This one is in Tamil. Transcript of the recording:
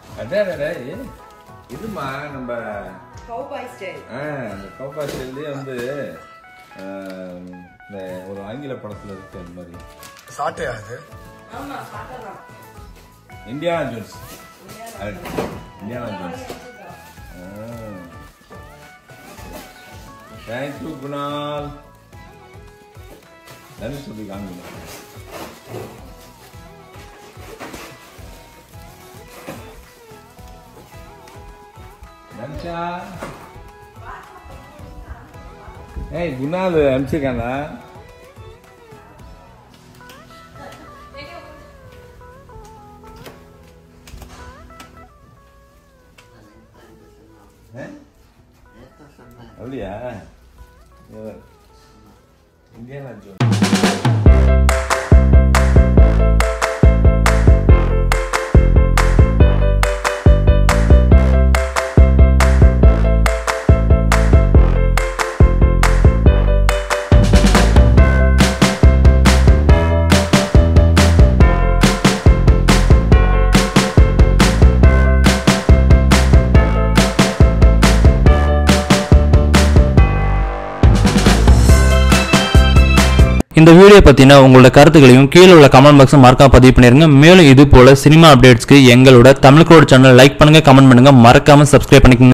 அடே அடே, அடே, இதுமா நம்ம கௌபாய் ஸ்டைல் ஆ, இந்த கௌபா ஸ்டைல்லே வந்து ஆ, இந்த ஒரு ஆங்கில படத்துல இருக்கு அந்த மாதிரி சாட்டையா அது ஆமா பார்க்கலாம் Indiana Jones Indiana Jones thank you Kunal Dhanush சொல்லி காமிக்கணும் தனுஷா ஏய் குணால் அனுப்பிச்சிருக்கானா ஆ? அப்படியா இவர். இந்தியானா ஜோன்ஸ் இந்த வீடியோ பத்தின உங்களோட கருத்துக்களையும் கீழே உள்ள கமெண்ட் பாக்ஸ் மறக்காம பதிவு பண்ணிருங்க மேலும் இது போல சினிமா அப்டேட்ஸ்க்கு எங்களோட தமிழ்கோடு சேனல் லைக் பண்ணுங்க கமெண்ட் பண்ணுங்க மறக்காம சப்ஸ்கிரைப் பண்ணிக்கோங்க